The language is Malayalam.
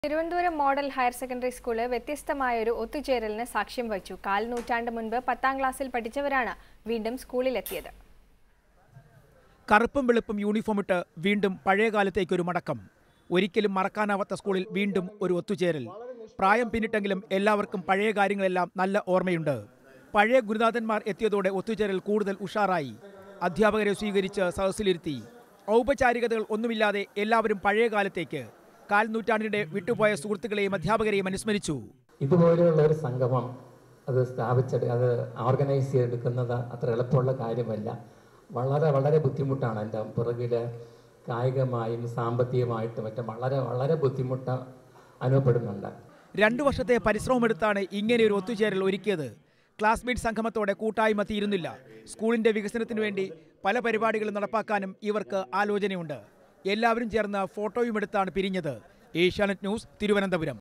Thiruvananthapuram model higher secondary school വ്യത്യസ്തമായൊരു ഒത്തുചേരലിന് സാക്ഷ്യം വഹിച്ചു കാൽ നൂറ്റാണ്ട് മുൻപ് പത്താം ക്ലാസ്സിൽ പഠിച്ചവരാണ് വീണ്ടും സ്കൂളിലെത്തിയത് കറുപ്പും വെളുപ്പും യൂണിഫോം ഇട്ട് വീണ്ടും പഴയ കാലത്തേക്കൊരു മടക്കം ഒരിക്കലും മറക്കാനാവാത്ത സ്കൂളിൽ വീണ്ടും ഒരു ഒത്തുചേരൽ പ്രായം പിന്നിട്ടെങ്കിലും എല്ലാവർക്കും പഴയ കാര്യങ്ങളെല്ലാം നല്ല ഓർമ്മയുണ്ട് പഴയ ഗുരുനാഥന്മാർ എത്തിയതോടെ ഒത്തുചേരൽ കൂടുതൽ ഉഷാറായി അധ്യാപകരെ സ്വീകരിച്ച് സദസ്സിലിരുത്തി ഔപചാരികതകൾ ഒന്നുമില്ലാതെ എല്ലാവരും പഴയ കാലത്തേക്ക് കാൽ നൂറ്റാണ്ടിനിടെ വിട്ടുപോയ സുഹൃത്തുക്കളെയും അധ്യാപകരെയും അനുസ്മരിച്ചു ഇതുപോലെയുള്ള ഒരു സംഗമം അത് സ്ഥാപിച്ചെടു അത് ഓർഗനൈസ് ചെയ്തെടുക്കുന്നത് അത്ര എളുപ്പമുള്ള കാര്യമല്ല വളരെ വളരെ ബുദ്ധിമുട്ടാണ് എൻ്റെ പുറകിൽ കായികമായും സാമ്പത്തികമായിട്ടും മറ്റും വളരെ വളരെ ബുദ്ധിമുട്ട് അനുഭവപ്പെടുന്നുണ്ട് രണ്ടു വർഷത്തെ പരിശ്രമമെടുത്താണ് ഇങ്ങനെയൊരു ഒത്തുചേരൽ ഒരുക്കിയത് ക്ലാസ്മേറ്റ് സംഗമത്തോടെ കൂട്ടായ്മ തീരുന്നില്ല സ്കൂളിന്റെ വികസനത്തിനു വേണ്ടി പല പരിപാടികളും നടപ്പാക്കാനും ഇവർക്ക് ആലോചനയുണ്ട് എല്ലാവരും ചേർന്ന് ഫോട്ടോയും എടുത്താണ് പിരിഞ്ഞത് ഏഷ്യാനെറ്റ് ന്യൂസ് തിരുവനന്തപുരം